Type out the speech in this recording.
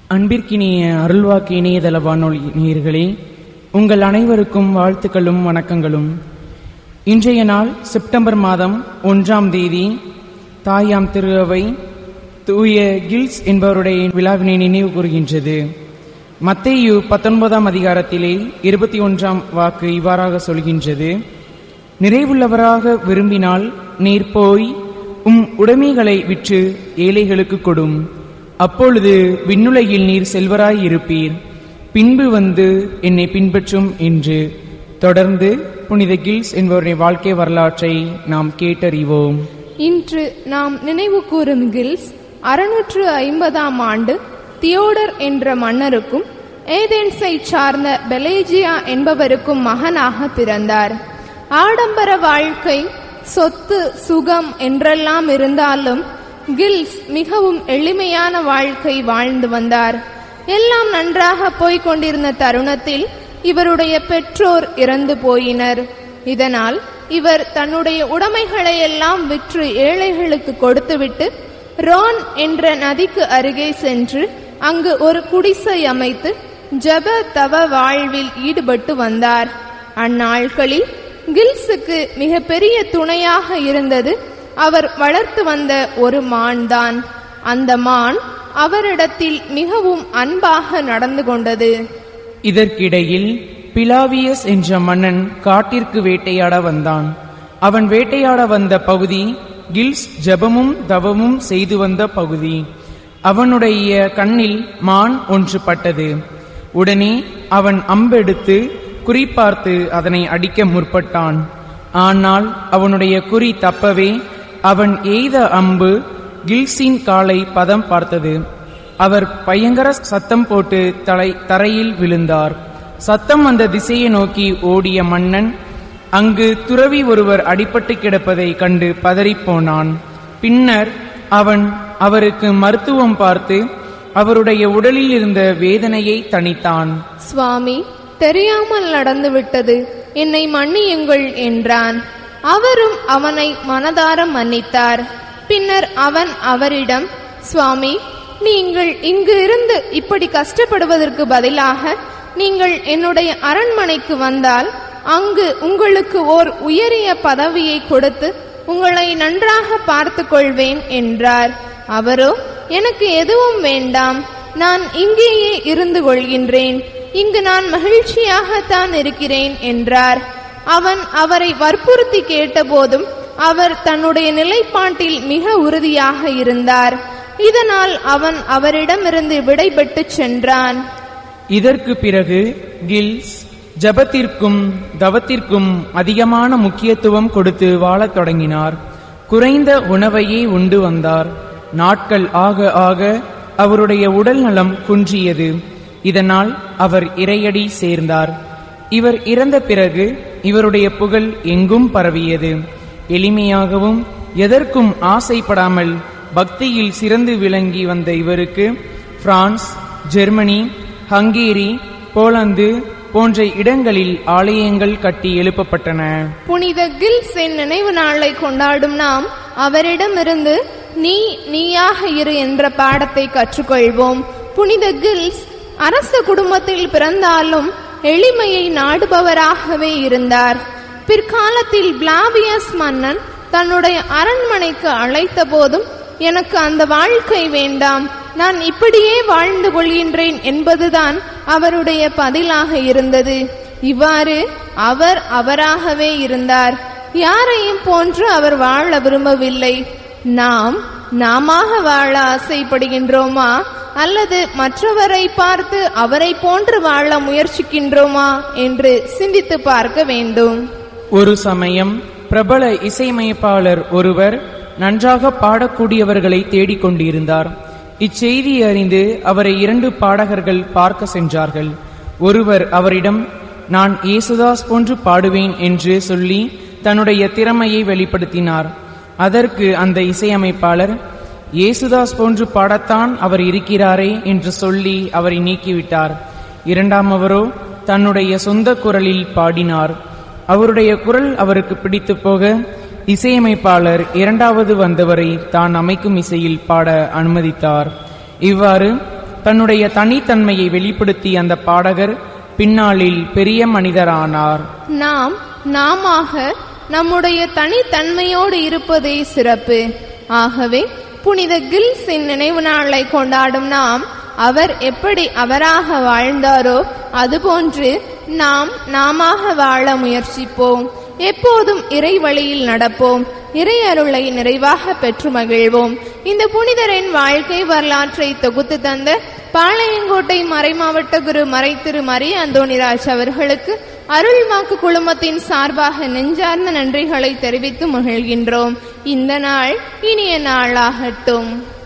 அன்பிற்கினிய அருள்வாக்கு இணையதள வானொலி நேயர்களே உங்கள் அனைவருக்கும் வாழ்த்துக்களும் வணக்கங்களும் இன்றைய நாள் செப்டம்பர் மாதம் ஒன்றாம் தேதி தாயாம் திரு அவை தூய கில்ஸ் என்பவருடைய விழாவினை நினைவு கூறுகின்றது மத்தேயு பத்தொன்பதாம் அதிகாரத்திலே இருபத்தி ஒன்றாம் வாக்கு இவ்வாறாக சொல்கின்றது நிறைவுள்ளவராக விரும்பினால் நீர் போய் உம் உடைமைகளை விற்று ஏழைகளுக்கு கொடும் அப்பொழுது விண்ணுலகில் நீர் செல்வராய் இருப்பீர் பின்பு வந்து என்னை பின்பற்றும் என்று தொடர்ந்து புனித கில்ஸ் என்பவருடைய வாழ்க்கை வரலாற்றை நாம் கேட்டறிவோம் இன்று நாம் நினைவு கூறும் கில்ஸ் அறுநூற்று ஐம்பதாம் ஆண்டு தியோடர் என்ற மன்னருக்கும் ஏதென்ஸை சார்ந்த பெலேஜியா என்பவருக்கும் மகனாக பிறந்தார் ஆடம்பர வாழ்க்கை சொத்து சுகம் என்றெல்லாம் இருந்தாலும் கில்ஸ் மிகவும் எளிமையான வாழ்க்கை வாழ்ந்து வந்தார் எல்லாம் நன்றாக போய்க் கொண்டிருந்த தருணத்தில் இவருடைய பெற்றோர் இறந்து போயினர் இதனால் இவர் தன்னுடைய உடைமைகளை எல்லாம் விற்று ஏழைகளுக்கு கொடுத்துவிட்டு ரோன் என்ற நதிக்கு அருகே சென்று அங்கு ஒரு குடிசை அமைத்து ஜப தவ வாழ்வில் ஈடுபட்டு வந்தார் அந்நாட்களில் கில்ஸுக்கு மிக பெரிய துணையாக இருந்தது அவர் வளர்த்து வந்த ஒரு மான்தான் அந்த மான் அவரிடத்தில் மிகவும் அன்பாக நடந்து கொண்டது இதற்கிடையில் பிலாவியஸ் என்ற மன்னன் காட்டிற்கு வேட்டையாட வந்தான் அவன் வேட்டையாட வந்த பகுதி கில்ஸ் ஜெபமும் தவமும் செய்து வந்த பகுதி அவனுடைய கண்ணில் மான் ஒன்று பட்டது உடனே அவன் அம்பெடுத்து குறிப்பார்த்து அதனை அடிக்க முற்பட்டான் ஆனால் அவனுடைய குறி தப்பவே அவன் எய்த அம்பு கில்ஸின் காலை பதம் பார்த்தது அவர் பயங்கர சத்தம் போட்டு தலை தரையில் விழுந்தார் சத்தம் வந்த திசையை நோக்கி ஓடிய மன்னன் அங்கு துறவி ஒருவர் அடிபட்டு கிடப்பதை கண்டு பதறிப்போனான் பின்னர் அவன் அவருக்கு மருத்துவம் பார்த்து அவருடைய உடலில் இருந்த வேதனையை தணித்தான் சுவாமி தெரியாமல் நடந்து விட்டது என்னை மன்னியுங்கள் என்றான் அவரும் அவனை மனதார மன்னித்தார் பின்னர் அவன் அவரிடம் சுவாமி நீங்கள் இங்கு இருந்து இப்படி கஷ்டப்படுவதற்கு பதிலாக நீங்கள் என்னுடைய அரண்மனைக்கு வந்தால் அங்கு உங்களுக்கு ஓர் உயரிய பதவியை கொடுத்து உங்களை நன்றாக பார்த்து கொள்வேன் என்றார் அவரோ எனக்கு எதுவும் வேண்டாம் நான் இங்கேயே இருந்து கொள்கின்றேன் இங்கு நான் மகிழ்ச்சியாகத்தான் இருக்கிறேன் என்றார் அவன் அவரை வற்புறுத்தி கேட்டபோதும் அவர் தன்னுடைய நிலைப்பாட்டில் மிக உறுதியாக இருந்தார் இதனால் அவன் அவரிடமிருந்து விடைபெற்று சென்றான் இதற்கு பிறகு கில்ஸ் ஜபத்திற்கும் தவத்திற்கும் அதிகமான முக்கியத்துவம் கொடுத்து வாழத் தொடங்கினார் குறைந்த உணவையே உண்டு வந்தார் நாட்கள் ஆக ஆக அவருடைய உடல் நலம் குன்றியது இதனால் அவர் இறையடி சேர்ந்தார் இவர் இறந்த பிறகு இவருடைய புகழ் எங்கும் பரவியது எளிமையாகவும் எதற்கும் ஆசைப்படாமல் பக்தியில் சிறந்து விளங்கி வந்த இவருக்கு பிரான்ஸ் ஜெர்மனி ஹங்கேரி போலந்து போன்ற இடங்களில் ஆலயங்கள் கட்டி எழுப்பப்பட்டன புனித கில்ஸின் நினைவு நாளை கொண்டாடும் நாம் அவரிடமிருந்து நீ நீயாக இரு என்ற பாடத்தை கற்றுக்கொள்வோம் புனித கில்ஸ் அரச குடும்பத்தில் பிறந்தாலும் எளிமையை நாடுபவராகவே இருந்தார் பிற்காலத்தில் பிளாவியஸ் மன்னன் தன்னுடைய அரண்மனைக்கு அழைத்த போதும் எனக்கு அந்த வாழ்க்கை வேண்டாம் நான் இப்படியே வாழ்ந்து கொள்கின்றேன் என்பதுதான் அவருடைய பதிலாக இருந்தது இவ்வாறு அவர் அவராகவே இருந்தார் யாரையும் போன்று அவர் வாழ விரும்பவில்லை நாம் நாமாக வாழ ஆசைப்படுகின்றோமா அல்லது மற்றவரை பார்த்து அவரை போன்று வாழ முயற்சிக்கின்றோமா என்று சிந்தித்து பார்க்க வேண்டும் ஒரு சமயம் பிரபல இசையமைப்பாளர் ஒருவர் நன்றாக பாடக்கூடியவர்களை தேடிக் கொண்டிருந்தார் இச்செய்தி அறிந்து அவரை இரண்டு பாடகர்கள் பார்க்க சென்றார்கள் ஒருவர் அவரிடம் நான் இயேசுதாஸ் போன்று பாடுவேன் என்று சொல்லி தன்னுடைய திறமையை வெளிப்படுத்தினார் அதற்கு அந்த இசையமைப்பாளர் இயேசுதாஸ் போன்று பாடத்தான் அவர் இருக்கிறாரே என்று சொல்லி அவரை நீக்கிவிட்டார் இரண்டாமவரோ தன்னுடைய சொந்த குரலில் பாடினார் அவருடைய குரல் அவருக்கு பிடித்து போக இசையமைப்பாளர் இரண்டாவது வந்தவரை தான் அமைக்கும் இசையில் பாட அனுமதித்தார் இவ்வாறு தன்னுடைய தனித்தன்மையை வெளிப்படுத்தி அந்த பாடகர் பின்னாளில் பெரிய மனிதரானார் நாம் நாமாக நம்முடைய தனித்தன்மையோடு இருப்பதே சிறப்பு ஆகவே புனித கில்ஸின் நினைவு நாளை கொண்டாடும் நாம் அவர் எப்படி அவராக வாழ்ந்தாரோ அதுபோன்று நாம் நாமாக வாழ முயற்சிப்போம் எப்போதும் இறை வழியில் நடப்போம் இறை அருளை நிறைவாக பெற்று மகிழ்வோம் இந்த புனிதரின் வாழ்க்கை வரலாற்றை தொகுத்து தந்த பாளையங்கோட்டை மறைமாவட்ட குரு மறைத்திரு மரிய அந்தோணிராஜ் அவர்களுக்கு அருள்வாக்கு குழுமத்தின் சார்பாக நெஞ்சார்ந்த நன்றிகளை தெரிவித்து மகிழ்கின்றோம் இந்த நாள் இனிய நாளாகட்டும்